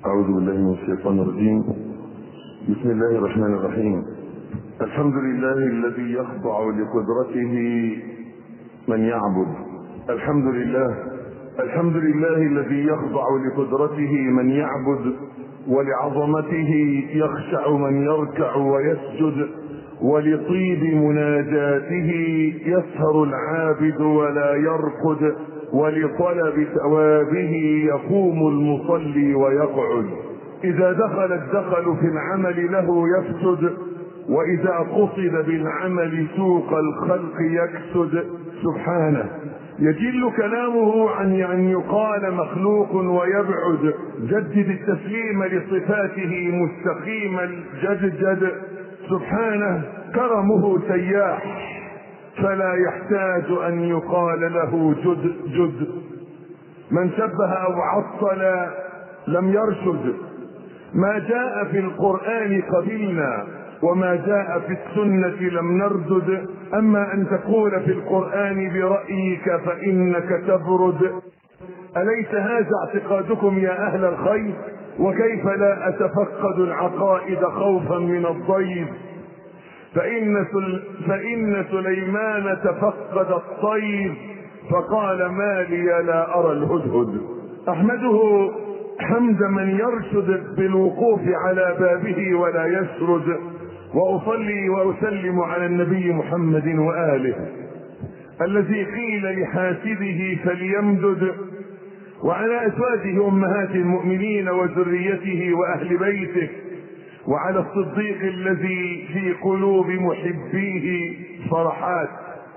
أعوذ بالله من الشيطان الرجيم بسم الله الرحمن الرحيم الحمد لله الذي يخضع لقدرته من يعبد الحمد لله الحمد لله الذي يخضع لقدرته من يعبد ولعظمته يخشع من يركع ويسجد ولطيب مناجاته يسهر العابد ولا يرقد ولطلب ثوابه يقوم المصلي ويقعد اذا دخل الدخل في العمل له يفسد واذا قصد بالعمل سوق الخلق يكسد سبحانه يجل كلامه عن ان يقال مخلوق ويبعد جدد التسليم لصفاته مستقيم الجدجد سبحانه كرمه سياح فلا يحتاج ان يقال له جد جد من شبه او عطل لم يرشد ما جاء في القران قبلنا وما جاء في السنه لم نردد اما ان تقول في القران برايك فانك تبرد اليس هذا اعتقادكم يا اهل الخير وكيف لا اتفقد العقائد خوفا من الضيف فإن, سل... فإن سليمان تفقد الطير فقال ما لي لا أرى الهدهد أحمده حمد من يرشد بالوقوف على بابه ولا يسرد وأصلي وأسلم على النبي محمد وآله الذي قيل لحاسده فليمدد وعلى أزواجه أمهات المؤمنين وذريته وأهل بيته وعلى الصديق الذي في قلوب محبيه فرحات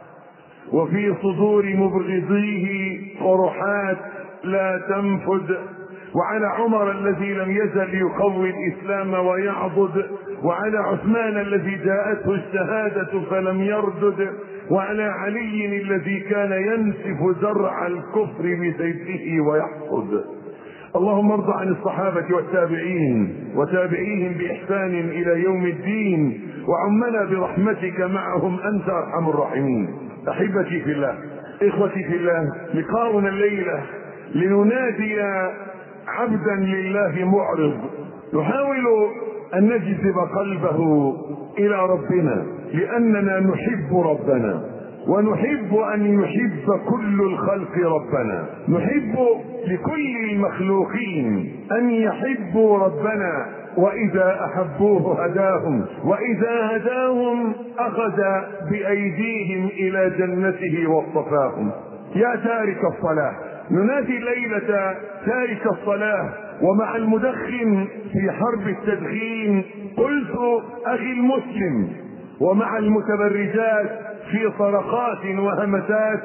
وفي صدور مبغضيه قرحات لا تنفد وعلى عمر الذي لم يزل يقوي الاسلام ويعضد وعلى عثمان الذي جاءته الشهاده فلم يردد وعلى علي الذي كان ينسف زرع الكفر بسيفه ويحصد اللهم ارض عن الصحابة والتابعين وتابعيهم بإحسان إلى يوم الدين وعمنا برحمتك معهم أنت أرحم الراحمين أحبتي في الله إخوتي في الله لقاؤنا الليلة لننادي عبدا لله معرض نحاول أن نجذب قلبه إلى ربنا لأننا نحب ربنا ونحب ان يحب كل الخلق ربنا نحب لكل المخلوقين ان يحبوا ربنا واذا احبوه هداهم واذا هداهم اخذ بايديهم الى جنته واصطفاهم يا تارك الصلاه ننادي ليله تارك الصلاه ومع المدخن في حرب التدخين قلت اخي المسلم ومع المتبرجات في صرخات وهمسات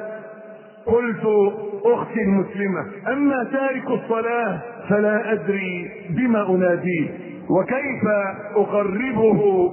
قلت اختي المسلمه اما تارك الصلاه فلا ادري بما اناديه وكيف اقربه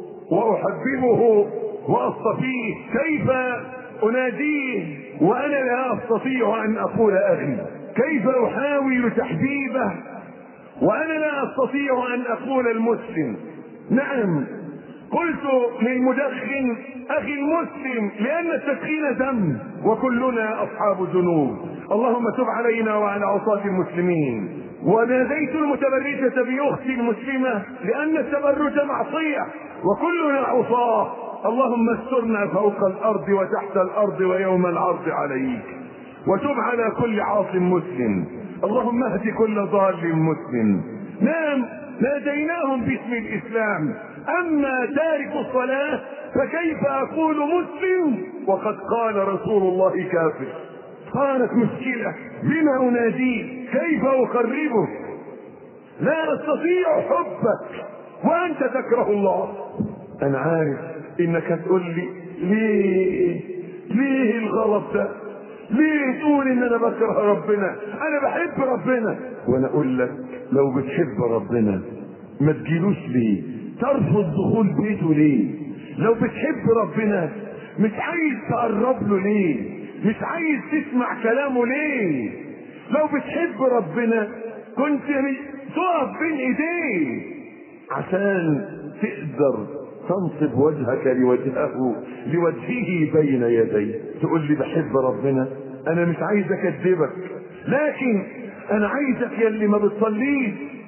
واحببه واصطفيه كيف اناديه وانا لا استطيع ان اقول اخي كيف احاول تحبيبه وانا لا استطيع ان اقول المسلم نعم قلت للمدخن اخي المسلم لان التدخين ذنب وكلنا اصحاب ذنوب اللهم تب علينا وعلى عصاة المسلمين وناديت المتبرجة باختي المسلمة لان التبرج معصية وكلنا عصاة اللهم استرنا فوق الارض وتحت الارض ويوم العرض عليك وتب على كل عاص مسلم اللهم اهد كل ضال مسلم نعم ناديناهم باسم الاسلام اما تارك الصلاه فكيف اقول مسلم وقد قال رسول الله كافر صارت مشكله بما اناديه كيف اقربه لا استطيع حبك وانت تكره الله انا عارف انك تقول لي ليه ليه الغلط ده ليه تقول ان انا بكره ربنا انا بحب ربنا وانا اقول لك لو بتحب ربنا ما تجيلوش ليه ترفض دخول بيته ليه لو بتحب ربنا مش عايز تقرب له ليه مش عايز تسمع كلامه ليه لو بتحب ربنا كنت تقف بين ايديه عشان تقدر تنصب وجهك لوجهه لوجهه بين يديه تقول لي بحب ربنا انا مش عايز اكذبك لكن انا عايزك يا اللي ما بتصليش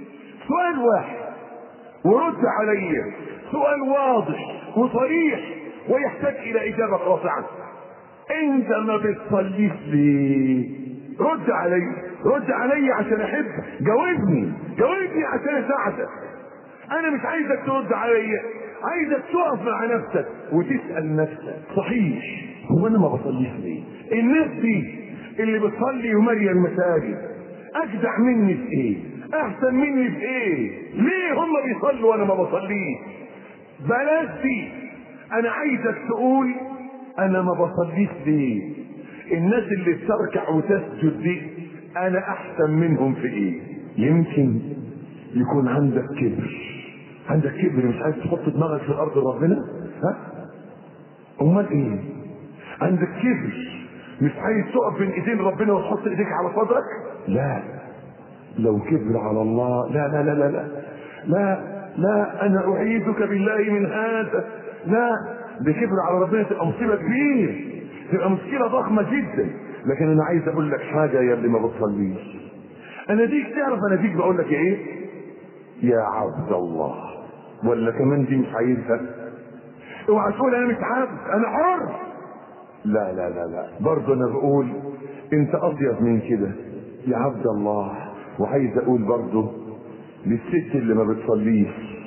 سؤال واحد ورد علي سؤال واضح وصريح ويحتاج الى اجابه قاطعه انت ما بتصليش ليه رد علي رد علي عشان احبك جاوبني جاوبني عشان اساعدك انا مش عايزك ترد علي عايزك تقف مع نفسك وتسال نفسك صحيح هو انا ما بصليش ليه الناس دي اللي بتصلي وماليه المساجد اجدع مني في ايه احسن مني في ايه ليه هم بيصلوا وانا ما بصليش بلاش دي انا عايزك تقول انا ما بصليش ليه الناس اللي بتركع وتسجد دي انا احسن منهم في ايه يمكن يكون عندك كبر عندك كبر مش عايز تحط دماغك في الارض ربنا ها امال ايه عندك كبر مش عايز تقف بين ايدين ربنا وتحط ايديك على صدرك لا لو كبر على الله لا لا لا لا لا لا, لا انا اعيذك بالله من هذا لا ده كبر على ربنا تبقى مصيبه كبيره تبقى مشكله ضخمه جدا لكن انا عايز اقول لك حاجه يا اللي ما بتصليش انا ديك تعرف انا ديك بقول لك ايه يا عبد الله ولا كمان دي مش عايزها اوعى تقول انا مش عبد انا حر لا لا لا لا برضه انا بقول انت اطيب من كده يا عبد الله وعايز اقول برضه للست اللي ما بتصليش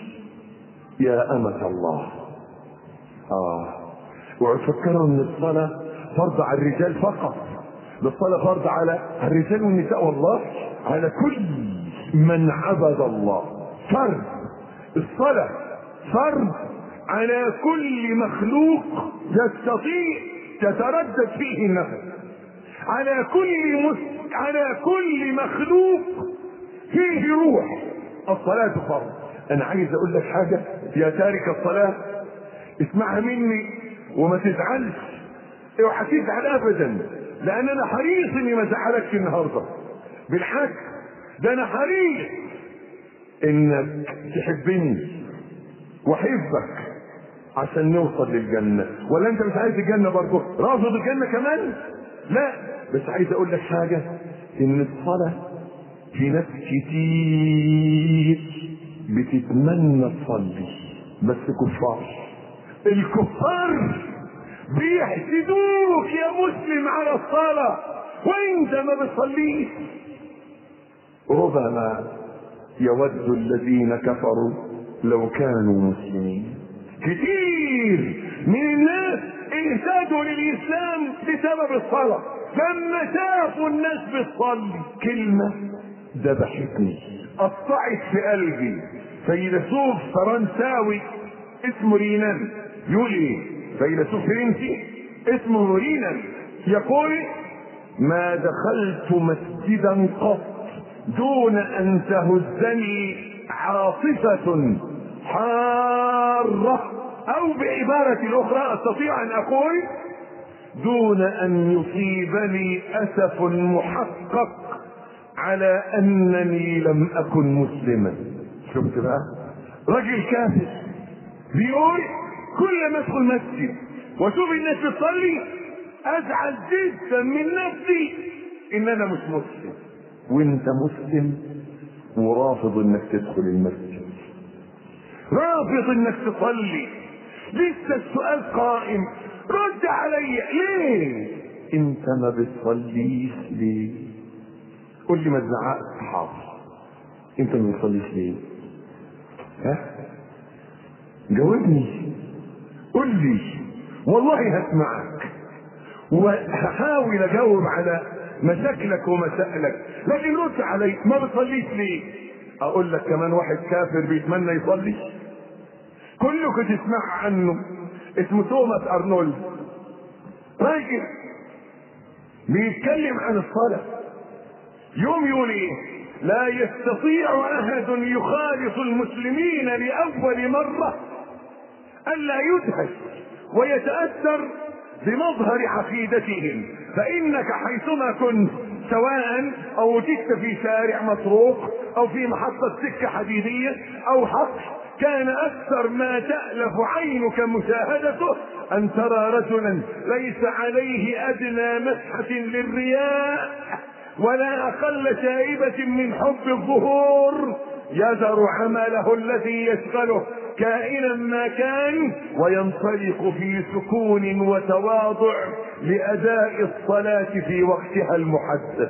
يا أمة الله اه وتفكروا ان الصلاة فرض على الرجال فقط ده الصلاة فرض على الرجال والنساء والله على كل من عبد الله فرض الصلاة فرض على كل مخلوق يستطيع تتردد فيه النفس على كل مس... على كل مخلوق فيه روح الصلاة فرض انا عايز اقول لك حاجة يا تارك الصلاة اسمعها مني وما تزعلش اوعى تزعل ابدا لان انا حريص اني ما ازعلكش النهارده بالعكس ده انا حريص انك تحبني واحبك عشان نوصل للجنة ولا انت مش عايز الجنة برضه رافض الجنة كمان لا بس عايز اقول لك حاجة ان الصلاة في ناس كتير بتتمنى تصلي بس كفار الكفار بيحسدوك يا مسلم على الصلاة وانت ما بتصليش ربما يود الذين كفروا لو كانوا مسلمين كتير من الناس اهتدوا للاسلام بسبب الصلاة لما شافوا الناس بتصلي كلمة ذبحتني قطعت في قلبي فيلسوف فرنساوي اسمه رينان يقول ايه فيلسوف فرنسي اسمه رينان يقول ما دخلت مسجدا قط دون ان تهزني عاصفة حارة او بعبارة اخرى استطيع ان اقول دون ان يصيبني اسف محقق على انني لم اكن مسلما شفت بقى راجل كافر بيقول كل ما ادخل مسجد واشوف الناس بتصلي ازعل جدا من نفسي ان انا مش مسلم وانت مسلم ورافض انك تدخل المسجد رافض انك تصلي لسه السؤال قائم رد علي ليه انت ما بتصليش ليه قول لي ما تزعقش حاضر انت ما بتصليش ليه ها جاوبني قول لي والله هسمعك وهحاول اجاوب على مشاكلك ومسائلك لكن رد علي ما بتصليش ليه اقول لك كمان واحد كافر بيتمنى يصلي كلكم تسمع عنه اسمه توماس ارنولد راجل بيتكلم عن الصلاة يوم يقول ايه لا يستطيع احد يخالط المسلمين لاول مرة الا يدهش ويتأثر بمظهر عقيدتهم فانك حيثما كنت سواء او وجدت في شارع مطروق او في محطة سكة حديدية او حقل كان اكثر ما تألف عينك مشاهدته ان ترى رجلا ليس عليه ادنى مسحة للرياء ولا اقل شائبة من حب الظهور يذر عمله الذي يشغله كائنا ما كان وينطلق في سكون وتواضع لاداء الصلاه في وقتها المحدد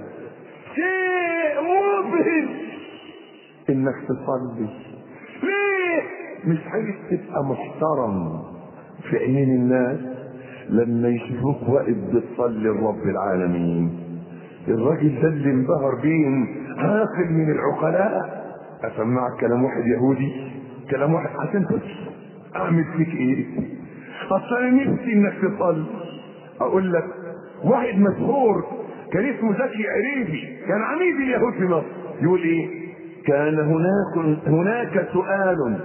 شيء مبهج انك تصلي ليه مش عايز تبقى محترم في عينين الناس لما يشوفوك واقف بتصلي لرب العالمين الراجل ده اللي انبهر بيه عاقل من العقلاء اسمعك كلام واحد يهودي كلام واحد عشان بس اعمل فيك ايه اصل انا نفسي انك تصلي اقول لك واحد مشهور كان اسمه زكي عريبي كان عميد اليهود في مصر يقول ايه كان هناك هناك سؤال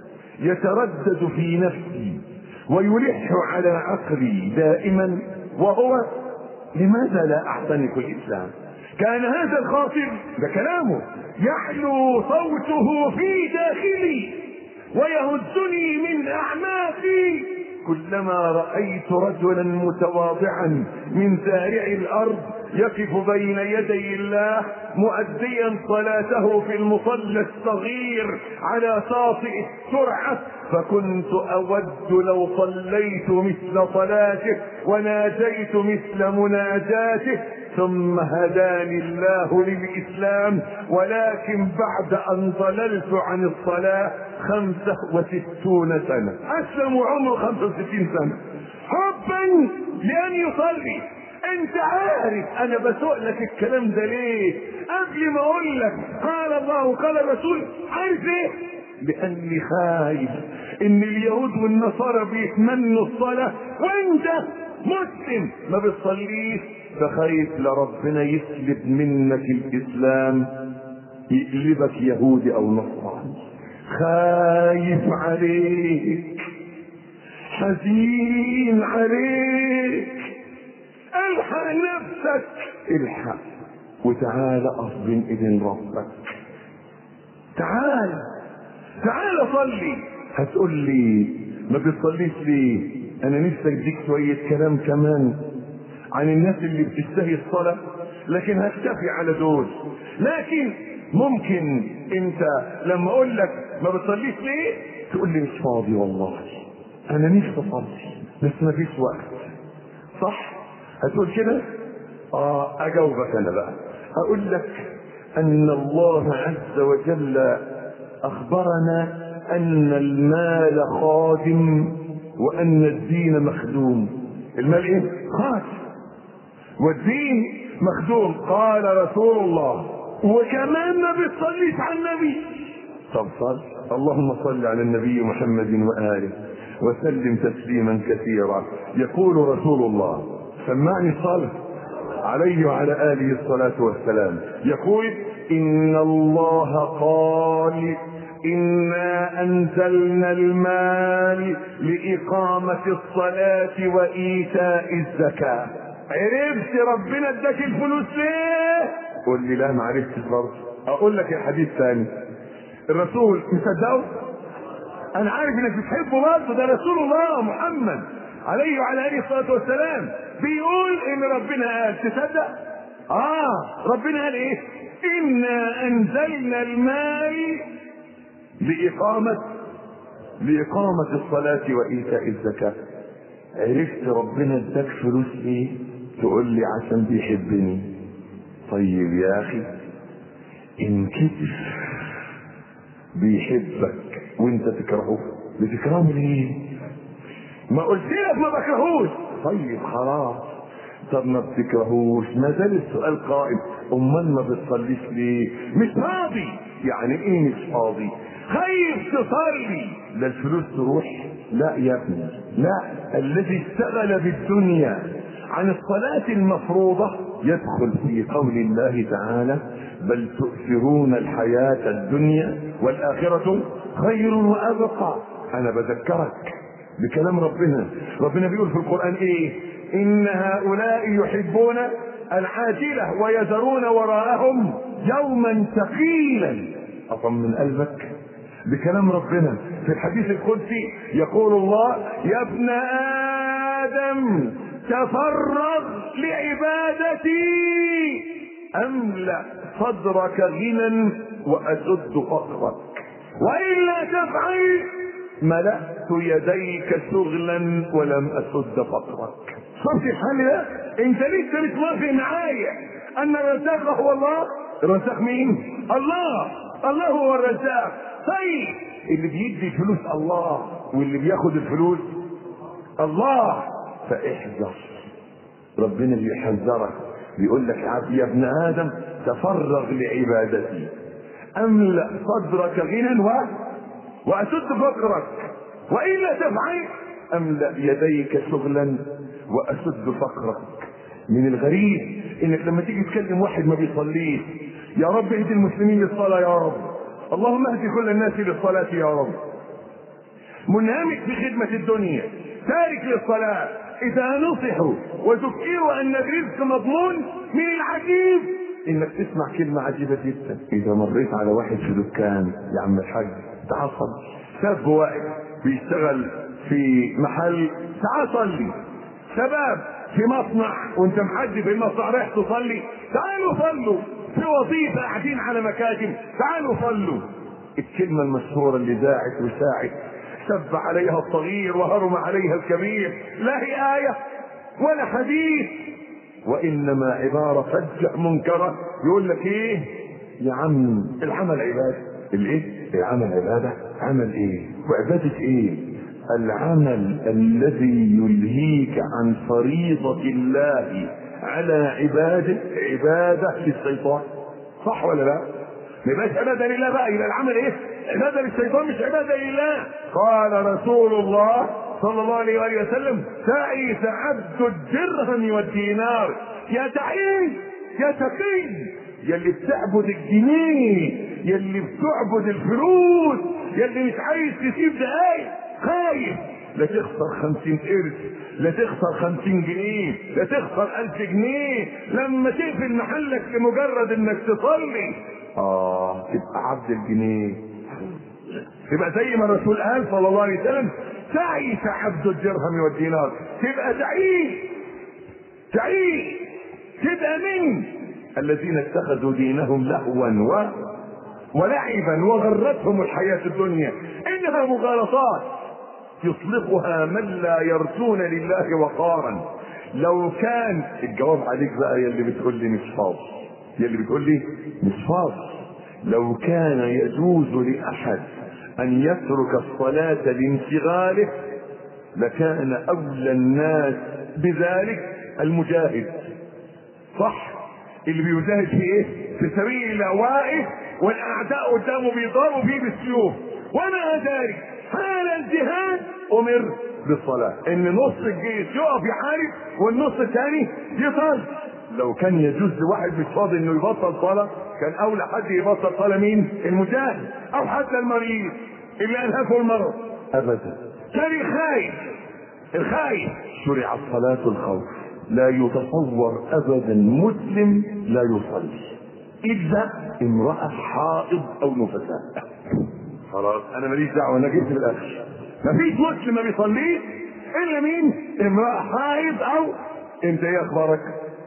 يتردد في نفسي ويلح على عقلي دائما وهو لماذا لا اعتنق الاسلام كان هذا الخاطب ده كلامه يحلو صوته في داخلي ويهزني من اعماقي كلما رايت رجلا متواضعا من زارع الارض يقف بين يدي الله مؤديا صلاته في المصلى الصغير على شاطئ السرعه فكنت اود لو صليت مثل صلاته وناجيت مثل مناجاته ثم هداني الله للإسلام ولكن بعد أن ضللت عن الصلاة خمسة وستون سنة أسلم عمره خمسة وستين سنة حبا لأن يصلي انت عارف انا بسؤلك الكلام ده ليه قبل ما اقول لك قال الله وقال الرسول عارف ايه لاني خايف ان اليهود والنصارى بيتمنوا الصلاه وانت مسلم ما بتصليش فخايف لربنا يسلب منك الاسلام يقلبك يهودي او نصراني خايف عليك حزين عليك الحق نفسك الحق وتعال اقف بين ايدين ربك تعال تعال صلي هتقول لي ما بتصليش ليه انا نفسي اديك شويه كلام كمان عن الناس اللي بتشتهي الصلاه لكن هكتفي على دول لكن ممكن انت لما اقول لك ما بتصليش ليه تقول لي مش فاضي والله انا نفسي اصلي بس ما فيش وقت صح هتقول كده اه اجاوبك انا بقى اقول لك ان الله عز وجل اخبرنا ان المال خادم وان الدين مخدوم المال ايه خادم والدين مخدوم قال رسول الله وكمان ما بتصليش على النبي طب صل اللهم صل على النبي محمد واله وسلم تسليما كثيرا يقول رسول الله سمعني الصلاه عليه وعلى اله الصلاه والسلام يقول ان الله قال انا انزلنا المال لاقامه الصلاه وايتاء الزكاه عرفت ربنا اداك الفلوس ليه قول لي لا ما عرفتش برضه اقول لك الحديث ثاني الرسول مصدقه انا عارف انك بتحبه برضه ده رسول الله محمد عليه وعلى اله الصلاه والسلام بيقول ان ربنا قال تصدق اه ربنا قال ايه انا انزلنا المال لاقامه لاقامه الصلاه وايتاء الزكاه عرفت ربنا اداك فلوس ليه تقول لي عشان بيحبني طيب يا اخي ان كتف بيحبك وانت تكرهه بتكرهه ليه ما قلت لك ما بكرهوش طيب خلاص طب ما بتكرهوش ما زال السؤال قائم امال ما بتصليش ليه مش فاضي يعني ايه مش فاضي خايف تصلي لا الفلوس تروح لا يا ابني لا الذي اشتغل بالدنيا عن الصلاة المفروضة يدخل في قول الله تعالى بل تؤثرون الحياة الدنيا والآخرة خير وأبقى أنا بذكرك بكلام ربنا ربنا بيقول في القرآن إيه إن هؤلاء يحبون العاجلة ويذرون وراءهم يوما ثقيلا أطمن قلبك بكلام ربنا في الحديث القدسي يقول الله يا ابن آدم تفرغ لعبادتي املا صدرك غنى واسد فقرك والا تفعل ملأت يديك شغلا ولم اسد فقرك شفت الحل ده انت لسه مش موافق معايا ان الرزاق هو الله الرزاق مين الله الله هو الرزاق طيب اللي بيدي الفلوس الله واللي بياخد الفلوس الله فاحذر ربنا بيحذرك بيقول لك يا ابن ادم تفرغ لعبادتي املا صدرك غنى و واسد فقرك والا تفعل املا يديك شغلا واسد فقرك من الغريب انك لما تيجي تكلم واحد ما بيصليش يا رب اهدي المسلمين للصلاه يا رب اللهم اهدي كل الناس للصلاه يا رب منهمك في خدمه الدنيا تارك للصلاه اذا نصحوا وذكروا ان الرزق مضمون من العجيب انك تسمع كلمة عجيبة جدا اذا مريت على واحد في دكان يا عم الحاج تعال صلي شاب واقف بيشتغل في محل تعال صلي شباب في مصنع وانت محدي في المصنع رايح تصلي تعالوا صلوا في وظيفة قاعدين على مكاتب تعالوا صلوا الكلمة المشهورة اللي داعت وساعت شب عليها الصغير وهرم عليها الكبير لا هي آية ولا حديث وإنما عبارة فجأة منكرة يقول لك إيه يا عم العمل عبادة الإيه؟ العمل عبادة عمل إيه؟ وعبادة إيه؟ العمل الذي يلهيك عن فريضة الله على عباده عبادة للشيطان صح ولا لا؟ ما يبقاش عبادة لله بقى يبقى العمل ايه؟ عبادة للشيطان مش عبادة لله قال رسول الله صلى الله عليه وآله وسلم تعيس عبد الدرهم والدينار يا تعيس يا تقي يا اللي بتعبد الجنيه يا اللي بتعبد الفلوس يا اللي مش عايز تسيب دقايق خايف لا تخسر خمسين قرش لا تخسر خمسين جنيه لا تخسر ألف جنيه لما تقفل محلك لمجرد انك تصلي اه تبقى عبد الجنيه تبقى زي ما الرسول قال صلى الله عليه وسلم تعيس عبد الدرهم والدينار تبقى تعيس تعيس تبقى من الذين اتخذوا دينهم لهوا و ولعبا وغرتهم الحياة الدنيا انها مغالطات يطلقها من لا يرجون لله وقارا لو كان الجواب عليك بقى يا اللي بتقول لي مش فاضي يا اللي بتقول لي مش فاضي لو كان يجوز لاحد ان يترك الصلاة لانشغاله لكان اولى الناس بذلك المجاهد صح اللي بيجاهد في ايه في سبيل الله واقف والاعداء قدامه بيضربوا فيه بالسيوف ومع ذلك حال الجهاد امر بالصلاة ان نص الجيش يقف يحارب والنص الثاني يصلي لو كان يجوز لواحد مش فاضي انه يبطل صلاة كان اولى حد يبطل صلاة مين المجاهد او حتى المريض اللي انهكه المرض ابدا كان الخايف الخايف شرعت صلاة الخوف لا يتصور ابدا مسلم لا يصلي الا امرأة حائض او نفساء خلاص انا ماليش دعوه انا جبت في الاخر مفيش مسلم ما بيصليش الا مين امراه حائض او انت ايه اخبارك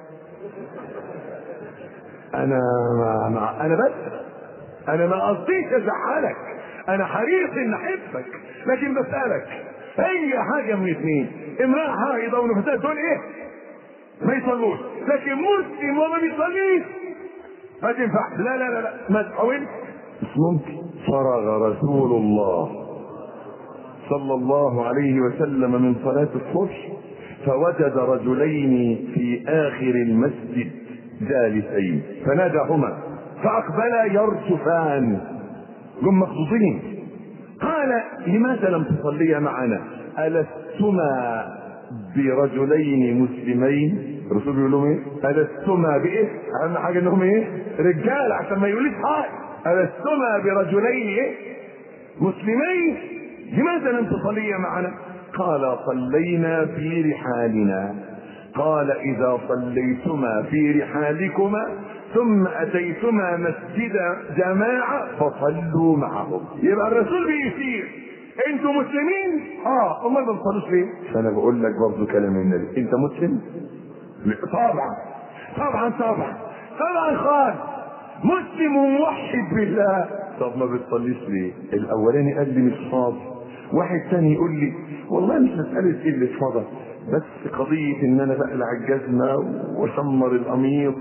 انا ما ما انا بس انا ما قصديش ازعلك انا حريص ان احبك لكن بسالك اي حاجه من اثنين امراه حائض او نفساء دول ايه ما يصلوش لكن مسلم وما بيصليش ما تنفعش لا لا لا لا ما تحاولش مش ممكن فرغ رسول الله صلى الله عليه وسلم من صلاة الصبح فوجد رجلين في آخر المسجد جالسين فناداهما فأقبلا يرجفان هم مخصوصين قال لماذا لم تصليا معنا ألستما برجلين مسلمين الرسول بيقول لهم ايه؟ ألستما بإيه؟ أهم حاجة إنهم إيه؟ رجال عشان ما يقوليش حاجة ألستما برجلين إيه؟ مسلمين لماذا لم تصليا معنا؟ قال صلينا في رحالنا قال إذا صليتما في رحالكما ثم أتيتما مسجد جماعة فصلوا معهم يبقى الرسول بيسير انتوا مسلمين؟ اه امال ما بتصلوش ليه؟ فانا بقول لك برضه كلام النبي انت مسلم؟ طبعا طبعا طبعا طبعا خالص مسلم وموحد بالله طب ما بتصليش ليه الاولاني قال لي مش فاضي واحد تاني يقول لي والله مش مسألة قلة فضل بس قضية ان انا بقلع الجزمة واشمر القميص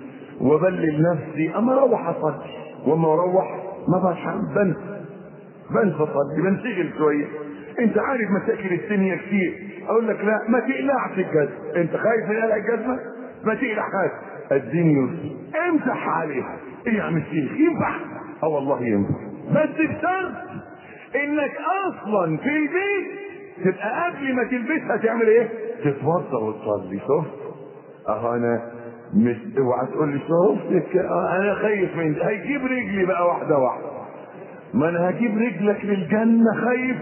وبلل نفسي اما اروح اصلي واما اروح ما بشعر بنسى بنسى اصلي بنشغل شوية انت عارف مشاكل الدنيا كتير اقول لك لا ما تقلعش الجزمة انت خايف من قلع الجزمة ما تقلعهاش الدين يسر امسح عليها ايه يا عم الشيخ ينفع اه والله ينفع بس بشرط انك اصلا في البيت تبقى قبل ما تلبسها تعمل ايه تتوضا وتصلي شفت اه انا مش اوعى تقول لي شفت انا خايف من ده هيجيب رجلي بقى واحده واحده ما انا هجيب رجلك للجنه خايف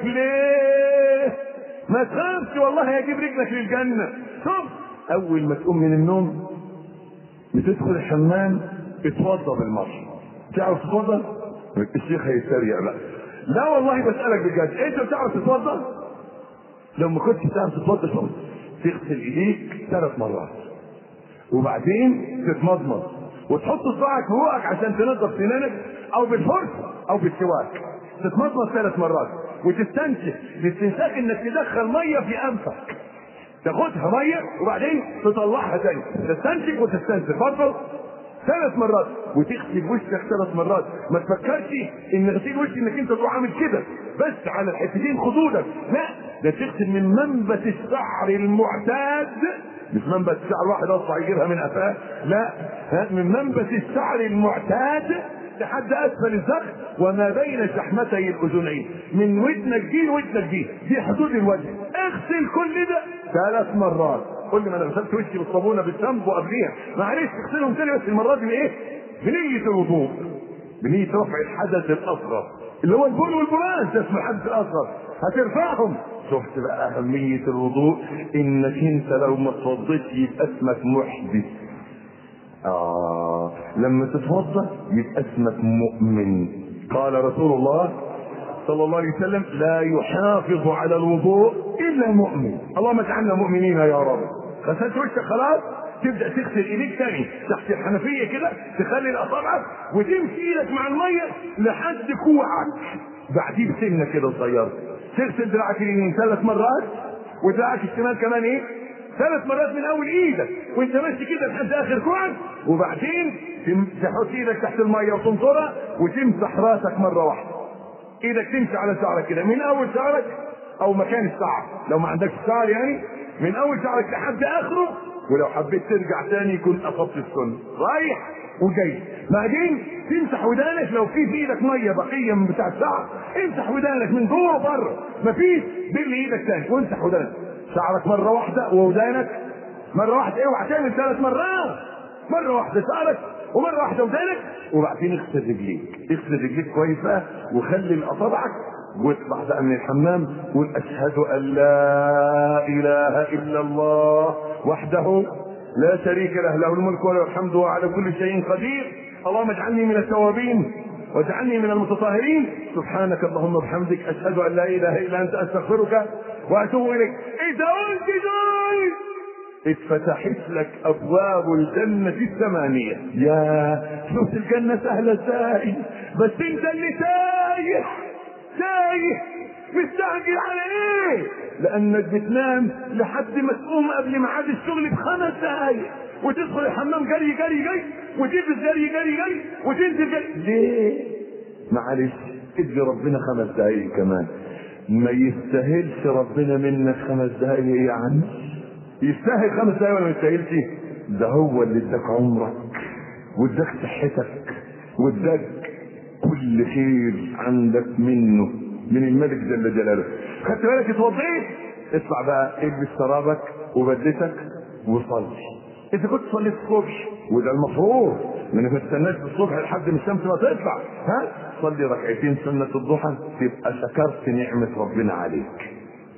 ليه ما تخافش والله هجيب رجلك للجنه شوف اول ما تقوم من النوم بتدخل الحمام اتوضى بالمره تعرف تتوضى الشيخ هيتريق بقى لا والله بسالك بجد انت بتعرف تتوضى لو ما كنتش بتعرف تتوضى شوف تغسل ايديك ثلاث مرات وبعدين تتمضمض وتحط صباعك في بوقك عشان تنظف سنانك او بالفرشه او بالسواك تتمضمض ثلاث مرات وتستنشق الاستنشاق انك تدخل ميه في انفك تاخدها ميه وبعدين تطلعها تاني تستنشق وتستنشق برضه ثلاث مرات وتغسل وشك ثلاث مرات ما تفكرش ان غسيل وش انك انت تروح عامل كده بس على الحتتين خدودك لا ده تغسل من منبت الشعر المعتاد مش منبت شعر واحد اصلا يجيبها من قفاه لا ها من منبت الشعر المعتاد لحد اسفل الزخ وما بين شحمتي الاذنين من ودنك دي لودنك دي دي حدود الوجه اغسل كل ده ثلاث مرات قول لي ما انا غسلت وشي بالصابونه بالشامبو قبليها معلش اغسلهم تاني بس المره دي بايه؟ بنية الوضوء بنية رفع الحدث الاصغر اللي هو البول والبراز ده اسمه الحدث الاصغر هترفعهم شفت بقى اهمية الوضوء انك انت لو ما اتوضيتش يبقى اسمك محدث آه لما تتوضا يبقى اسمك مؤمن قال رسول الله صلى الله عليه وسلم لا يحافظ على الوضوء الا مؤمن اللهم اجعلنا مؤمنين يا رب غسلت وشك خلاص تبدا تغسل ايديك تاني تحت الحنفيه كده تخلي الاصابع وتمشي ايدك مع الميه لحد كوعك بعديه بسنه كده صغيره تغسل دراعك اليمين ثلاث مرات ودراعك الشمال كمان ايه ثلاث مرات من اول ايدك وانت ماشي كده لحد اخر كوعك وبعدين تحط ايدك تحت الميه وتنطرها وتمسح راسك مره واحده ايدك تمشي على شعرك كده من اول شعرك او مكان الشعر لو ما عندكش شعر يعني من اول شعرك لحد اخره ولو حبيت ترجع تاني يكون اصبت السنه رايح وجاي بعدين تمسح ودانك لو في في ايدك ميه بقيه من بتاع الشعر امسح ودانك من جوه وبره مفيش بل ايدك تاني وامسح ودانك شعرك مره واحده وودانك مره واحده اوعى تعمل ثلاث مرات مره واحده شعرك ومره واحده ودانك وبعدين اغسل رجليك اغسل رجليك كويس بقى وخلي اصابعك واطلع بقى من الحمام قول اشهد ان لا اله الا الله وحده لا شريك له له الملك وله الحمد وهو على كل شيء قدير اللهم اجعلني من التوابين واجعلني من المتطهرين سبحانك اللهم وبحمدك اشهد ان لا اله الا انت استغفرك واتوب اليك اذا قلت دول اتفتحت لك ابواب الجنة الثمانية يا شوف الجنة سهلة ازاي بس انت اللي تايه تايه مستعجل على ايه لانك بتنام لحد ما تقوم قبل ميعاد الشغل بخمس دقايق وتدخل الحمام جري جري جري وتلبس جري جري جري وتنزل جري ليه معلش ادي ربنا خمس دقايق كمان ما يستاهلش ربنا منك خمس دقايق يا عم يستاهل خمس دقايق ولا ما يستاهلش ده هو اللي اداك عمرك واداك صحتك واداك كل خير عندك منه من الملك جل جلاله خدت بالك اتوضيت اطلع بقى البس شرابك وبدلتك وصلي انت كنت صليت الصبح وده المفروض من ما تستناش الصبح لحد ما الشمس ما تطلع ها صلي ركعتين سنة الضحى تبقى شكرت نعمة ربنا عليك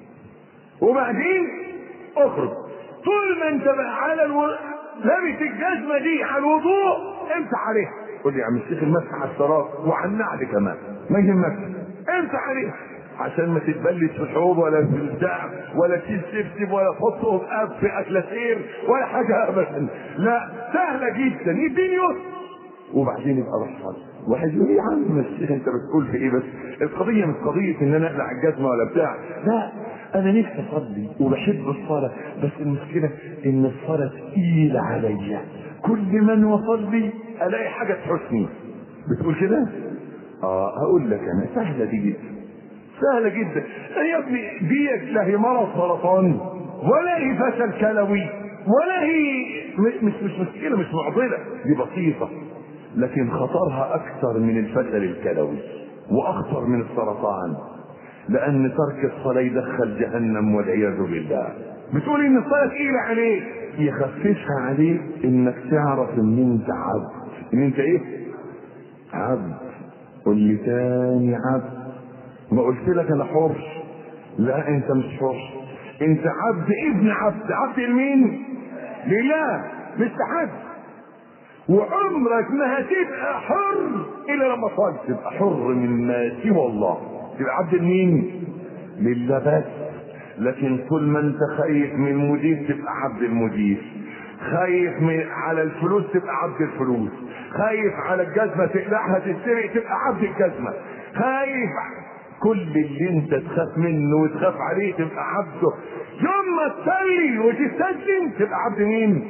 وبعدين اخرج طول ما انت بقى على الو... لابس الجزمه دي على الوضوء امسح عليها قول لي يا عم الشيخ المسح على الشراب وعلى النعل كمان ما يهمك امسح عليها عشان ما تتبلش في الحوض ولا في البتاع ولا تشيل سبسب ولا تحطه في اب في اكلاسير ولا حاجه ابدا لا سهله جدا الدين يسر وبعدين يبقى اروح صلي واحد يقول يا عم الشيخ انت بتقول في ايه بس القضيه مش قضيه ان انا اقلع الجزمه ولا بتاع لا انا نفسي اصلي وبحب الصلاه بس المشكله ان الصلاه تقيله عليا كل من وصلي الاقي حاجه تحسني بتقول كده اه هقول لك انا سهله دي جدا سهله جدا يا ابني ديت لا هي مرض سرطان ولا هي فشل كلوي ولا هي م- مش مش مشكله مش معضله دي بسيطه لكن خطرها اكثر من الفشل الكلوي واخطر من السرطان لان ترك الصلاه يدخل جهنم والعياذ بالله بتقول ان الصلاه تقيله عليك يخففها عليك انك تعرف ان انت عبد ان انت ايه عبد قل لي تاني عبد ما قلت لك انا حر لا انت مش حر انت عبد ابن عبد عبد لمين لله مش لحد وعمرك ما هتبقى حر الا لما تصلي تبقى حر من ما سوى الله تبقى عبد لمين لله بس لكن طول ما انت خايف من المدير تبقى عبد المدير خايف من على الفلوس تبقى عبد الفلوس خايف على الجزمه تقلعها تتسرق تبقى عبد الجزمه خايف كل اللي انت تخاف منه وتخاف عليه تبقى عبده يوم ما تصلي وتستسلم تبقى عبد مين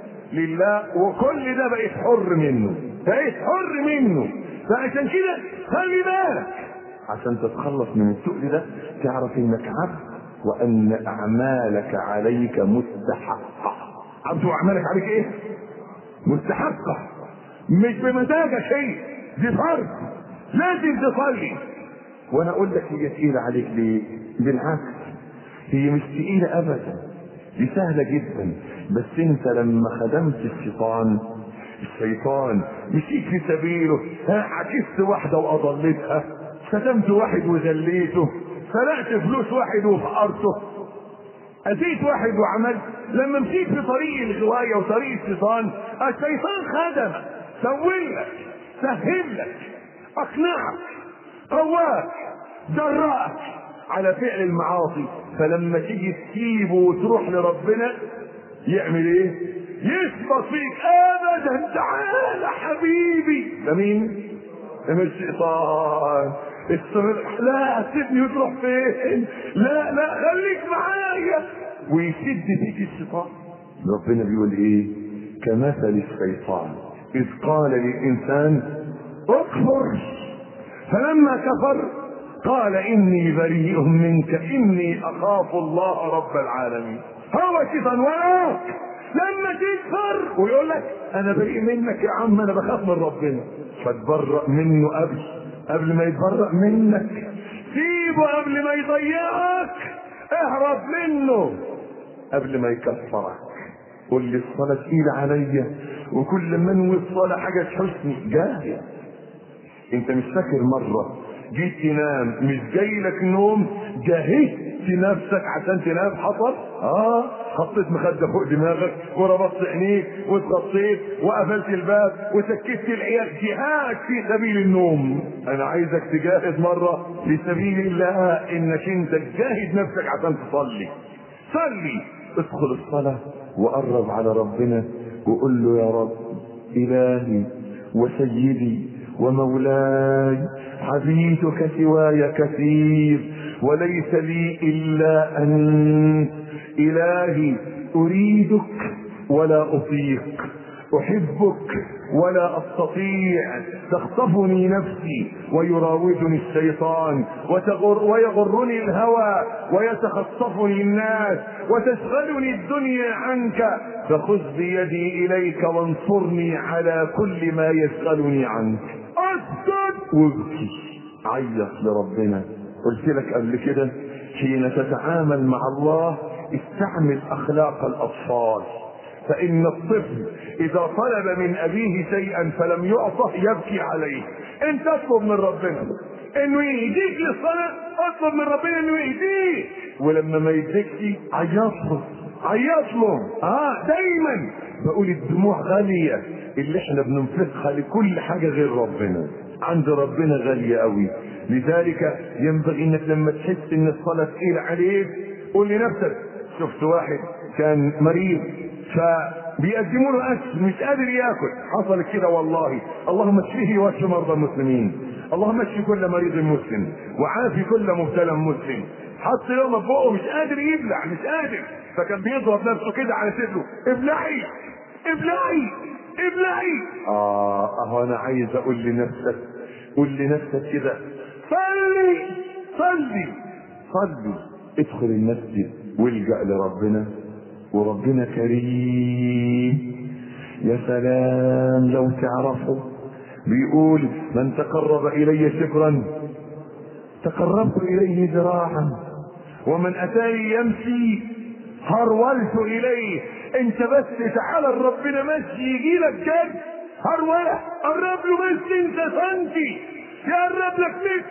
لله وكل ده بقيت حر منه بقيت حر منه فعشان كده خلي بالك عشان تتخلص من التقل ده تعرف انك عبد وان اعمالك عليك مستحقه عبد واعمالك عليك ايه مستحقه مش بمزاجك شيء دي فرض لازم تصلي وانا اقول لك هي تقيله عليك ليه بالعكس هي مش تقيله ابدا دي سهله جدا بس انت لما خدمت الشيطان الشيطان مشيت في سبيله ها عكست واحده واضلتها شتمت واحد وذليته سرقت فلوس واحد وفقرته أتيت واحد وعملت لما مشيت في طريق الغواية وطريق الشيطان الشيطان خدمك سوي لك سهل لك أقنعك قواك جرأك على فعل المعاصي فلما تيجي تسيبه وتروح لربنا يعمل ايه؟ يثبت فيك ابدا تعالى حبيبي ده مين؟ ده مش الشيطان استمر لا سيبني وتروح فين؟ لا لا خليك معايا ويشد فيك الشيطان ربنا بيقول ايه؟ كمثل الشيطان اذ قال للانسان اكفر فلما كفر قال اني بريء منك اني اخاف الله رب العالمين هو الشيطان وراك لما تكفر ويقول لك انا بريء منك يا عم انا بخاف من ربنا فتبرأ منه قبل قبل ما يتبرأ منك سيبه قبل ما يضيعك اهرب منه قبل ما يكفرك قول لي الصلاة تقيلة عليا وكل ما انوي الصلاة حاجة تحسني جاهز انت مش فاكر مرة جيت تنام مش جاي لك نوم جهزت نفسك عشان تنام حصل اه حطيت مخدة فوق دماغك وربطت عينيك واتغطيت وقفلت الباب وسكت العيال جهاد في سبيل النوم انا عايزك تجاهد مرة في سبيل الله انك انت تجاهد نفسك عشان تصلي صلي ادخل الصلاة وقرب على ربنا وقول له يا رب الهي وسيدي ومولاي حبيتك سواي كثير وليس لي الا انت الهي اريدك ولا اطيق احبك ولا استطيع تخطفني نفسي ويراودني الشيطان وتغر ويغرني الهوى ويتخطفني الناس وتشغلني الدنيا عنك فخذ بيدي اليك وانصرني على كل ما يشغلني عنك اسكت وابكي عيط لربنا قلت لك قبل كده حين تتعامل مع الله استعمل اخلاق الاطفال فإن الطفل إذا طلب من أبيه شيئا فلم يعطه يبكي عليه أنت اطلب من ربنا إنه يهديك للصلاة اطلب من ربنا إنه يهديك ولما ما يديكش عيط له عيط له اه دايما بقول الدموع غالية اللي احنا بننفقها لكل حاجة غير ربنا عند ربنا غالية قوي لذلك ينبغي انك لما تحس ان الصلاة تقيل عليك قول لنفسك شفت واحد كان مريض بيقدموا له اكل مش قادر ياكل حصلت كده والله اللهم اشفيه واشف مرضى المسلمين اللهم اشف كل مريض مسلم وعافي كل مبتلى مسلم حط لقمه في بقه مش قادر يبلع مش قادر فكان بيضرب نفسه كده على صدره ابلعي ابلعي ابلعي اه اهو انا عايز اقول لنفسك قول لنفسك كده صلي صلي صلي ادخل المسجد والجأ لربنا وربنا كريم يا سلام لو تعرفوا بيقول من تقرب الي شبرا تقربت اليه ذراعا ومن اتاني يمشي هرولت اليه انت بس تعالى لربنا مشي يجي لك جد هرولة قرب له بس انت سنتي يقرب لك مت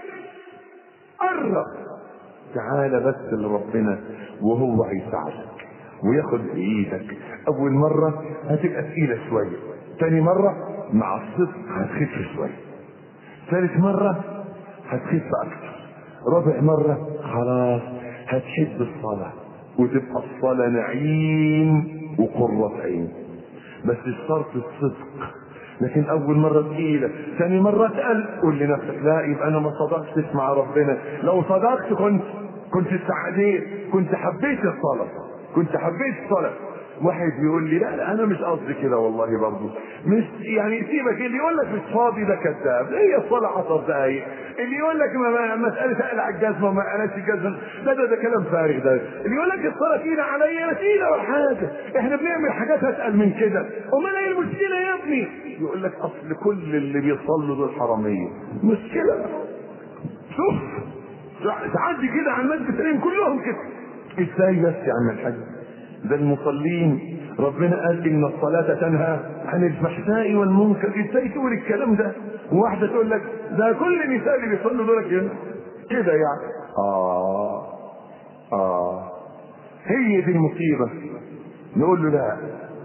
قرب تعالى بس لربنا وهو هيساعدك وياخد بايدك اول مرة هتبقى تقيلة شوية تاني مرة مع الصدق هتخف شوية ثالث مرة هتخف اكتر رابع مرة خلاص هتحب الصلاة وتبقى الصلاة نعيم وقرة عين بس الشرط الصدق لكن اول مرة تقيلة ثاني مرة تقل قول لنفسك لا يبقى انا ما صدقتش مع ربنا لو صدقت كنت كنت استعديت كنت حبيت الصلاة كنت حبيت الصلاة واحد بيقول لي لا لا انا مش قصدي كده والله برضه مش يعني سيبك اللي يقول لك مش فاضي ده كذاب هي الصلاه 10 دقايق اللي يقول لك ما ما مساله اقلع الجزمه وما قلعش الجزمه ده ده ده كلام فارغ ده اللي يقول لك الصلاه تقيله عليا تقيله ولا حاجه احنا بنعمل حاجات اتقل من كده امال ايه المشكله يا ابني يقول لك اصل كل اللي بيصلوا دول حراميه مشكله شوف تعدي كده على المسجد تلاقيهم كلهم كده ازاي بس يا عم الحاج ده المصلين ربنا قال ان الصلاة تنهى عن الفحشاء والمنكر ازاي تقول الكلام ده وواحدة تقول لك ده كل النساء اللي بيصلوا دول كده كده يعني اه اه هي دي المصيبة نقول له لا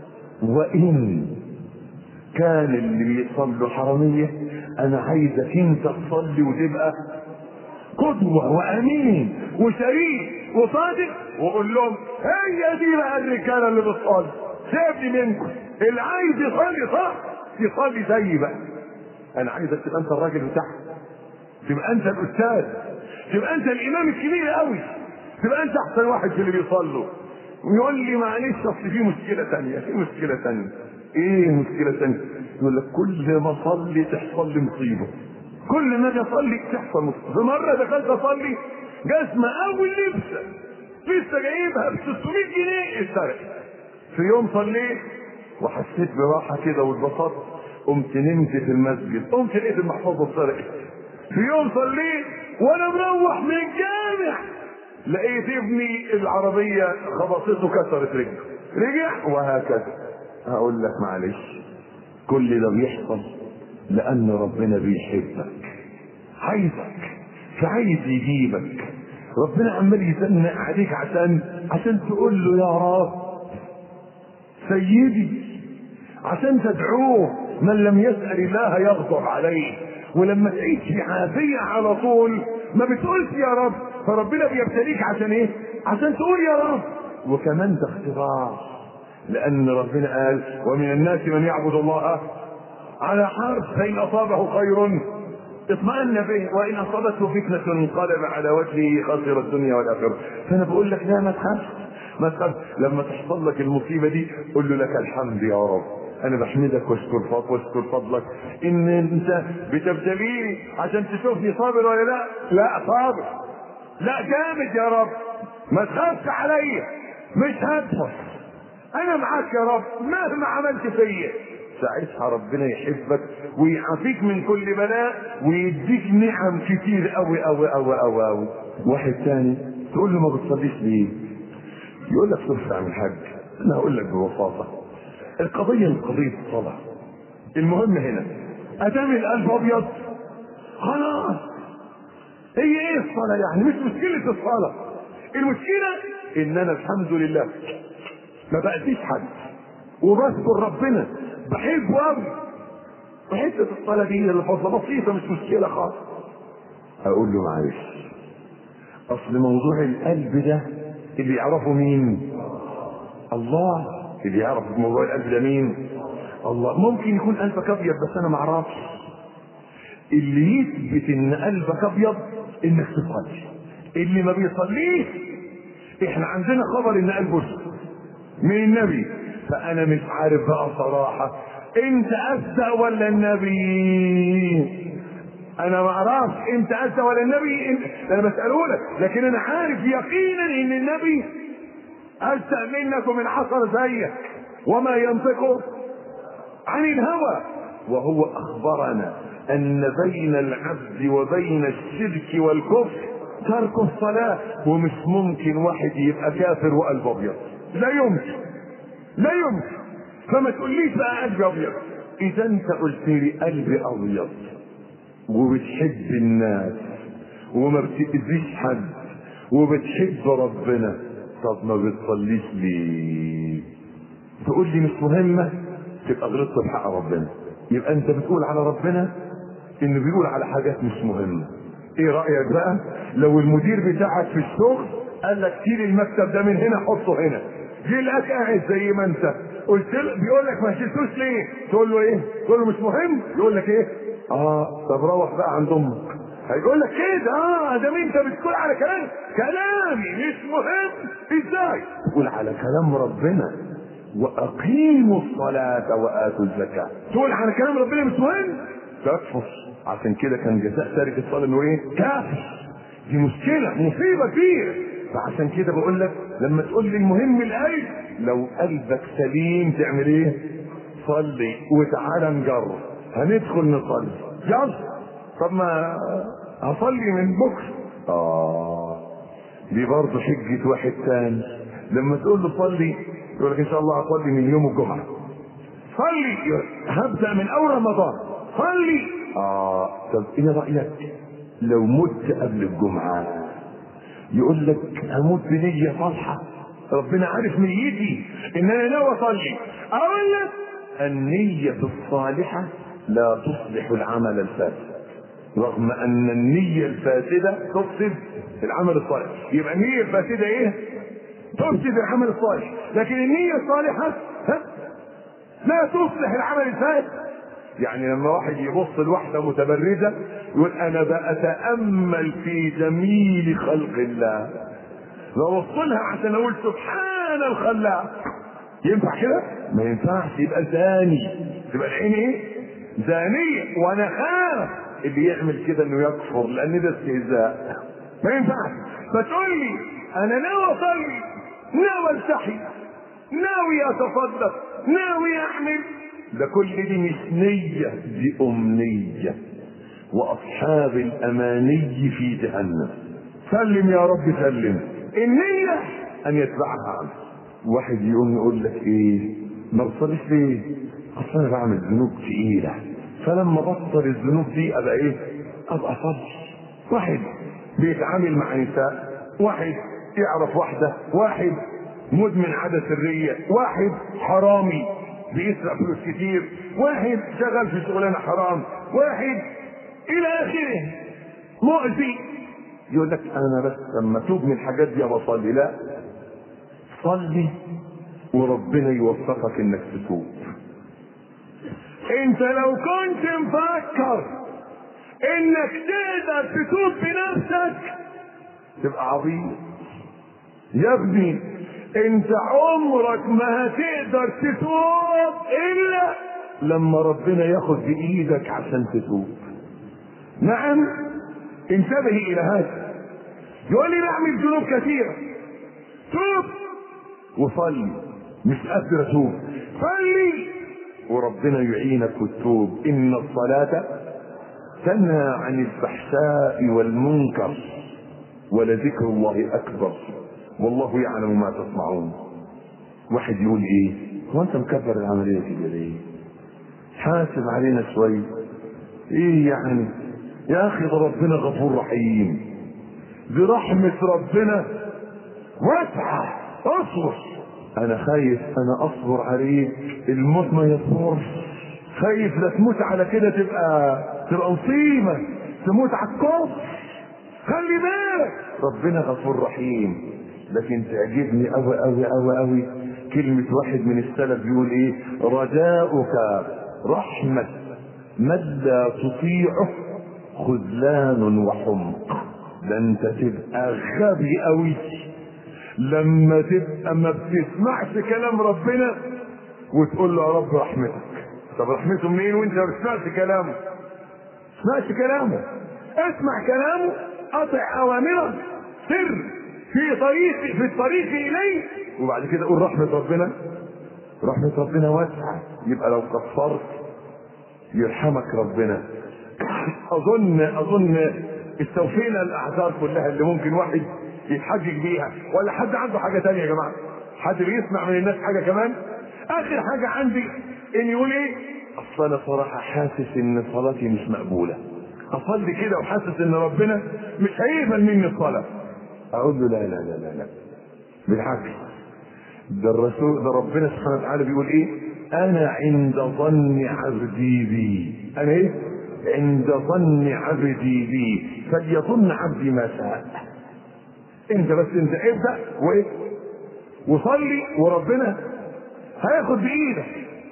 وان كان اللي بيصلوا حرامية انا عايزك انت تصلي وتبقى قدوة وامين وشريك وصادق وقول لهم هي دي بقى الرجاله اللي بتصلي سيبني منكم اللي عايز يصلي صح يصلي زيي بقى انا عايزك تبقى انت الراجل بتاعها تبقى انت الاستاذ تبقى انت الامام الكبير قوي تبقى انت احسن واحد في اللي بيصلوا ويقول لي معلش اصل في مشكله ثانيه في مشكله ثانيه ايه المشكله الثانيه يقول لك كل ما اصلي تحصل لي مصيبه كل ما اجي اصلي تحصل مصيبه في مره دخلت اصلي جزمه اول لبسه لسه جايبها ب 600 جنيه اتسرقت في يوم صليت وحسيت براحه كده واتبسطت قمت نمت في المسجد قمت لقيت المحفظه اتسرقت في يوم صليت وانا مروح من الجامع لقيت ابني العربيه خبطته كسرت رجله رجع وهكذا هقول لك معلش كل ده بيحصل لان ربنا بيحبك عايزك فعايز يجيبك ربنا عمال يزنق عليك عشان عشان تقول له يا رب سيدي عشان تدعوه من لم يسأل الله يغضب عليه ولما تعيش في عافية على طول ما بتقولش يا رب فربنا بيبتليك عشان ايه عشان تقول يا رب وكمان ده اختبار لان ربنا قال ومن الناس من يعبد الله على حرف فان اصابه خير اطمأن به وإن أصابته فتنة انقلب على وجهه خسر الدنيا والآخرة فأنا بقول لك لا ما تخافش ما تخافش لما تحصل لك المصيبة دي قل له لك الحمد يا رب أنا بحمدك واشكر فضلك واشكر فضلك إن أنت بتبتليني عشان تشوفني صابر ولا لا؟ لا صابر لا جامد يا رب ما تخافش عليا مش هدفع أنا معاك يا رب مهما عملت فيا ساعتها ربنا يحبك ويعافيك من كل بلاء ويديك نعم كتير قوي قوي قوي قوي قوي واحد تاني تقول له ما بتصليش ليه يقول لك شوف يا عم الحاج انا هقول لك ببساطه القضيه مش قضيه الصلاه المهم هنا ادام القلب ابيض خلاص هي ايه الصلاه يعني مش مشكله الصلاه المشكله ان انا الحمد لله ما بأذيش حد وبذكر ربنا بحبه قوي وحته الصلاه دي اللي فضله بسيطه مش مشكله خالص اقول له معلش اصل موضوع القلب ده اللي يعرفه مين الله اللي يعرف موضوع القلب ده مين الله ممكن يكون قلبك ابيض بس انا ما اعرفش اللي يثبت ان قلبك ابيض انك تصلي اللي ما بيصليش احنا عندنا خبر ان قلبه اسود من النبي فانا مش عارف بقى صراحه انت اصدق ولا النبي انا ما اعرفش انت اصدق ولا النبي انت... انا بساله لك لكن انا عارف يقينا ان النبي اصدق منك ومن عصر زيك وما ينطق عن الهوى وهو اخبرنا ان بين العبد وبين الشرك والكفر ترك الصلاة ومش ممكن واحد يبقى كافر وقلبه ابيض لا يمكن لا يمكن فما تقوليش بقى قلبي ابيض اذا انت قلت لي قلبي ابيض وبتحب الناس وما بتأذيش حد وبتحب ربنا طب ما بتصليش ليه تقول لي مش مهمة تبقى غلطت في حق ربنا يبقى انت بتقول على ربنا انه بيقول على حاجات مش مهمة ايه رأيك بقى لو المدير بتاعك في الشغل قال لك شيل المكتب ده من هنا حطه هنا جه لك قاعد زي ما انت قلت له بيقول لك ما شلتوش ليه تقول له ايه تقول له مش مهم يقول لك ايه اه طب روح بقى عند امك هيقول لك كده اه ده انت بتقول على كلام كلامي مش مهم ازاي تقول على كلام ربنا واقيموا الصلاه واتوا الزكاه تقول على كلام ربنا مش مهم تكفر عشان كده كان جزاء تارك الصلاه انه ايه كافر دي مشكله مصيبه كبيره فعشان كده بقول لك لما تقول لي المهم القلب لو قلبك سليم تعمل ايه صلي وتعالى نجرب هندخل نصلي يلا طب ما هصلي من بكره اه دي برضه حجة واحد تاني لما تقول له صلي يقول لك ان شاء الله هصلي من يوم الجمعة صلي هبدأ من اول رمضان صلي اه طب ايه رأيك لو مت قبل الجمعة يقول لك هموت بنية صالحة ربنا عارف نيتي ان انا ناوي اصلي اقول لك النية الصالحة لا تصلح العمل الفاسد رغم ان النية الفاسدة تفسد العمل الصالح يبقى النية الفاسدة ايه تفسد العمل الصالح لكن النية الصالحة ها؟ لا تصلح العمل الفاسد يعني لما واحد يبص لواحدة متبرجة يقول انا بأتأمل في جميل خلق الله ببص لها عشان اقول سبحان الخلاق ينفع كده؟ ما ينفعش يبقى زاني تبقى العين ايه؟ زانية وانا خاف اللي يعمل كده انه يكفر لان ده استهزاء ما ينفعش فتقول لي انا ناوي اصلي ناوي التحي ناوي اتصدق ناوي اعمل ده كل دي مش نية دي أمنية وأصحاب الأماني في جهنم سلم يا رب سلم النية أن يتبعها عنه واحد يقوم يقول لك إيه ما بتصليش ليه؟ أصل أنا بعمل ذنوب تقيلة فلما بطل الذنوب دي أبقى إيه؟ أبقى أصلي واحد بيتعامل مع نساء واحد يعرف واحدة واحد مدمن عادة سرية واحد حرامي بيسرق فلوس كتير واحد شغال في شغلانه حرام واحد الى اخره مؤذي يقول لك انا بس لما اتوب من الحاجات دي بصلي لا صلي وربنا يوفقك انك تتوب انت لو كنت مفكر انك تقدر تتوب بنفسك تبقى عظيم يا ابني انت عمرك ما هتقدر تتوب الا لما ربنا ياخد بايدك عشان تتوب نعم انتبه الى هذا يقول لي نعمل ذنوب كثيرة توب وصلي مش قادر اتوب صلي وربنا يعينك وتتوب ان الصلاة تنهى عن الفحشاء والمنكر ولذكر الله اكبر والله يعلم ما تصنعون واحد يقول ايه هو انت مكبر العمليه كده ليه حاسب علينا شوي ايه يعني يا اخي ده ربنا غفور رحيم برحمة ربنا واسعة اصبر انا خايف انا اصبر عليك الموت ما يصبرش خايف لا تموت على كده تبقى تبقى مصيبة تموت على الكفر خلي بالك ربنا غفور رحيم لكن تعجبني قوي قوي قوي قوي كلمة واحد من السلف بيقول ايه رجاؤك رحمة من لا تطيعه خذلان وحمق ده انت تبقى غبي قوي لما تبقى ما بتسمعش كلام ربنا وتقول له يا رب رحمتك طب رحمته منين وانت ما بتسمعش كلامه اسمعش كلامه اسمع كلامه اطع اوامره سر في طريق في الطريق اليه وبعد كده قول رحمه ربنا رحمه ربنا واسعه يبقى لو كفرت يرحمك ربنا اظن اظن استوفينا الاعذار كلها اللي ممكن واحد يتحجج بيها ولا حد عنده حاجه تانية يا جماعه حد بيسمع من الناس حاجه كمان اخر حاجه عندي ان يقول ايه اصل انا صراحه حاسس ان صلاتي مش مقبوله اصلي كده وحاسس ان ربنا مش هيقبل مني الصلاه اقول له لا لا لا لا لا بالعكس ده الرسول ده ربنا سبحانه وتعالى بيقول ايه انا عند ظن عبدي بي انا ايه عند ظن عبدي بي فليظن عبدي ما شاء انت بس انت ابدا وايه وصلي وربنا هياخد بايدك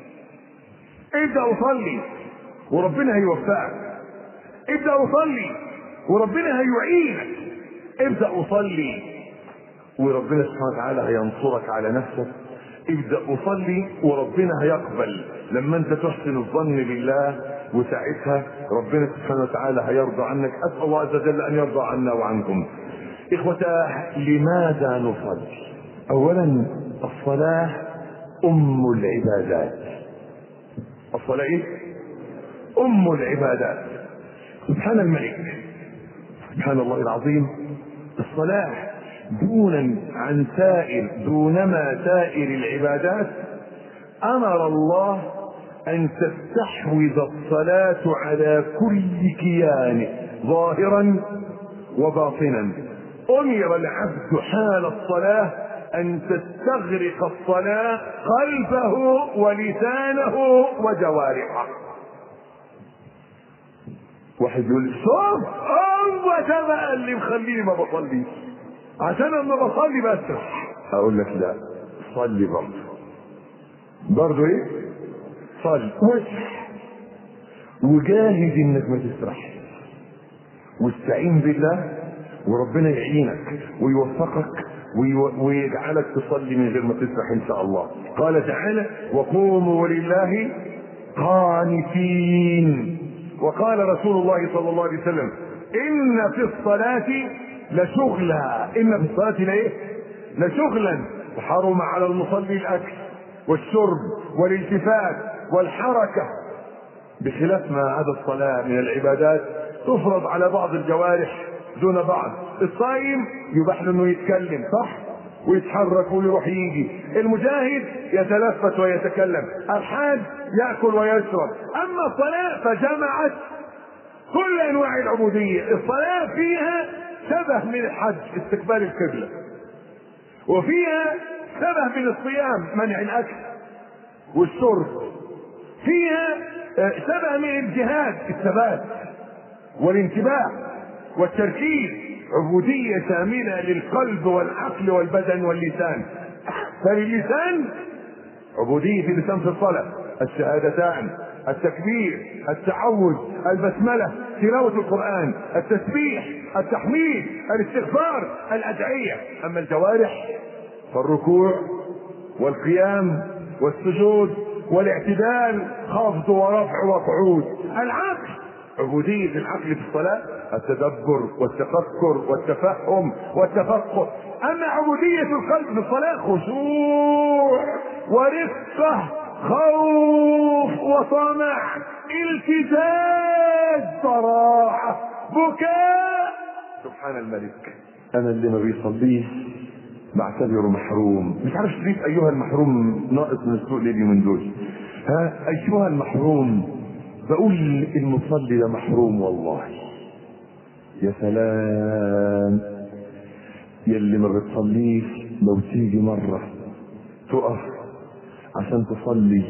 ابدا وصلي وربنا هيوفقك ابدا وصلي وربنا هيعينك ابدا وصلي وربنا سبحانه وتعالى هينصرك على نفسك ابدا وصلي وربنا هيقبل لما انت تحسن الظن بالله وساعتها ربنا سبحانه وتعالى هيرضى عنك اسال الله عز وجل ان يرضى عنا وعنكم اخوتاه لماذا نصلي اولا الصلاه ام العبادات الصلاه ايه ام العبادات سبحان الملك سبحان الله العظيم الصلاه دونا عن سائر دونما سائر العبادات امر الله ان تستحوذ الصلاه على كل كيانه ظاهرا وباطنا امر العبد حال الصلاه ان تستغرق الصلاه قلبه ولسانه وجوارحه واحد يقول شوف هو ده بقى اللي مخليني ما بصليش عشان لما بصلي بسرح اقول لك لا صلي برضه برضه ايه صلي واسرح وجاهد انك ما تسرحش واستعين بالله وربنا يعينك ويوفقك ويجعلك تصلي من غير ما تسرح ان شاء الله قال تعالى وقوموا لله قانتين وقال رسول الله صلى الله عليه وسلم ان في الصلاه لشغلا ان في الصلاه لايه لشغلا حرم على المصلي الاكل والشرب والالتفات والحركه بخلاف ما عدا الصلاه من العبادات تفرض على بعض الجوارح دون بعض الصائم يباح له انه يتكلم صح ويتحرك ويروح يجي المجاهد يتلفت ويتكلم الحاج ياكل ويشرب اما الصلاه فجمعت كل انواع العبوديه الصلاه فيها شبه من الحج استقبال القبله وفيها شبه من الصيام منع الاكل والشرب فيها شبه من الجهاد الثبات والانتباه والتركيز عبودية شاملة للقلب والعقل والبدن واللسان فللسان عبودية اللسان في الصلاة الشهادتان التكبير التعوذ البسملة تلاوة القرآن التسبيح التحميد الاستغفار الأدعية أما الجوارح فالركوع والقيام والسجود والاعتدال خفض ورفع وقعود العقل عبودية العقل في الصلاة التدبر والتفكر والتفهم والتفقه أما عبودية القلب في الصلاة خشوع ورقة خوف وطمع التزاز صراحة بكاء سبحان الملك أنا اللي ما بيصليش بعتبره محروم مش عارف شريف أيها المحروم ناقص من السوق ليلي من دول ها أيها المحروم بقول المصلي ده محروم والله يا سلام يلي ما بتصليش لو تيجي مرة تقف عشان تصلي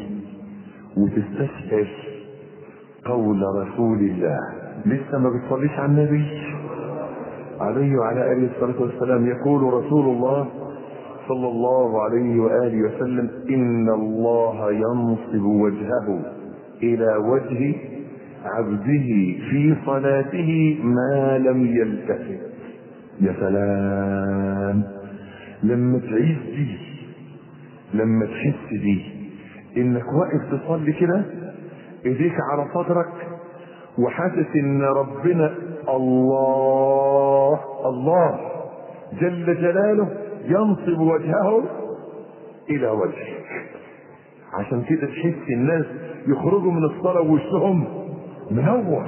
وتستشعر قول رسول الله لسه ما بتصليش على النبي عليه وعلى اله الصلاه والسلام يقول رسول الله صلى الله عليه وآله وسلم إن الله ينصب وجهه إلى وجه عبده في صلاته ما لم يلتفت يا سلام لما تعيش دي لما تحس دي انك واقف تصلي كده ايديك على صدرك وحاسس ان ربنا الله الله جل جلاله ينصب وجهه الى وجهك عشان كده تحس الناس يخرجوا من الصلاة ووشهم منور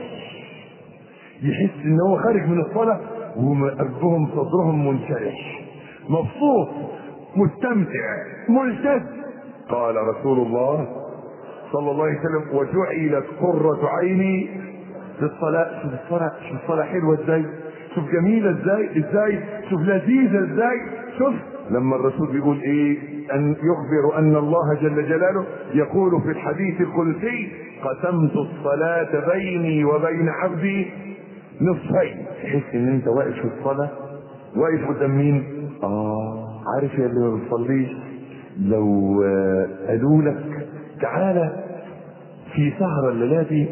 يحس ان هو خارج من الصلاة وقلبهم صدرهم منشرح مبسوط مستمتع ملتف قال رسول الله صلى الله عليه وسلم وجعلت قرة عيني في الصلاة شوف الصلاة شوف الصلاة حلوة ازاي شوف جميلة ازاي ازاي شوف لذيذة ازاي شوف لما الرسول بيقول ايه ان يخبر ان الله جل جلاله يقول في الحديث القدسي قسمت الصلاة بيني وبين عبدي نصفين تحس ان انت واقف في الصلاة واقف قدام مين اه عارف يا اللي ما بتصليش لو آه، قالوا لك تعالى في سهرة الليلة دي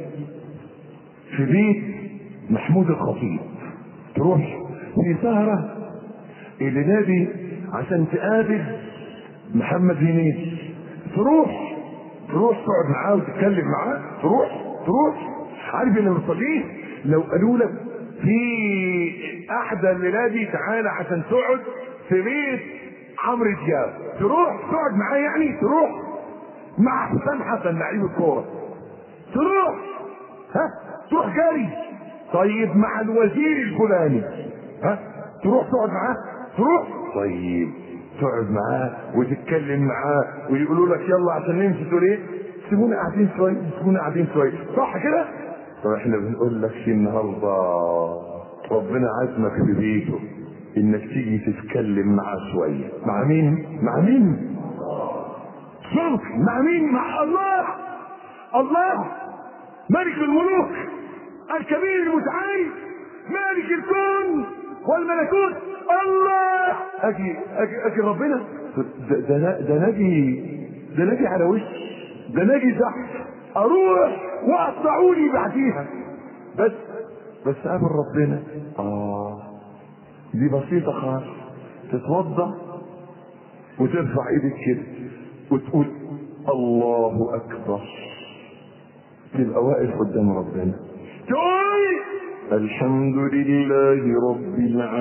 في بيت محمود الخطيب تروح في سهرة الليلة دي عشان تقابل محمد هنيدي تروح تروح تقعد معاه وتتكلم معاه تروح تروح عارف اللي ما بتصليش لو قالوا لك في احدى الليلة دي تعالى عشان تقعد في بيت عمرو دياب تروح تقعد معاه يعني تروح مع حسام حسن لعيب الكوره تروح ها تروح جاري طيب مع الوزير الفلاني ها تروح تقعد معاه تروح طيب تقعد معاه وتتكلم معاه ويقولوا لك يلا عشان نمشي تقول ايه سيبونا قاعدين شويه سيبونا قاعدين شويه صح كده طب احنا بنقول لك في النهارده ربنا عزمك في بيته انك تيجي تتكلم معاه شويه مع مين مع مين شوف مع مين مع الله الله ملك الملوك الكبير المتعال مالك الكون والملكوت الله اجي اجي اجي ربنا ده ده ده ناجي ده ناجي على وش ده ناجي تحت اروح واقطعوني بعديها بس بس قابل ربنا اه دي بسيطة خالص تتوضا وترفع ايدك كده وتقول الله اكبر تبقى واقف قدام ربنا تقول الحمد لله رب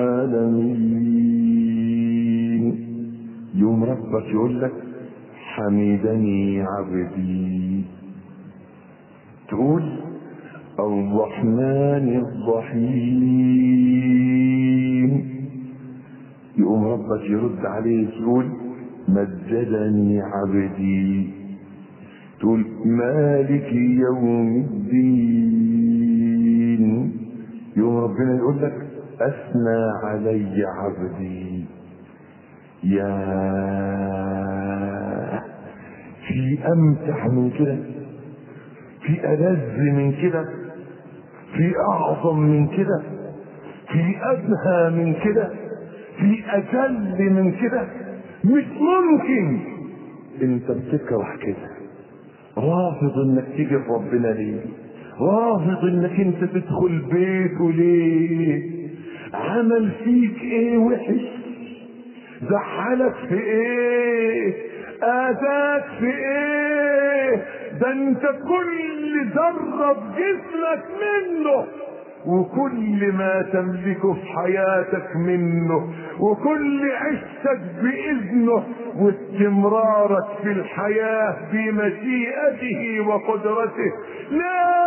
العالمين يوم ربك يقول لك حمدني عبدي تقول الرحمن الرحيم يقوم ربك يرد عليه يقول مجدني عبدي تقول مالك يوم الدين يوم ربنا يقول لك اثنى علي عبدي يا في امتع من كده في ألذ من كده في أعظم من كده في أدهى من كده في أجل من كده مش ممكن انت بتكره كده رافض انك تيجي ربنا ليه رافض انك انت تدخل بيته ليه عمل فيك ايه وحش زعلك في ايه اذاك في ايه ده انت كل ذرة في جسمك منه وكل ما تملكه في حياتك منه وكل عشتك بإذنه واستمرارك في الحياة بمشيئته وقدرته لا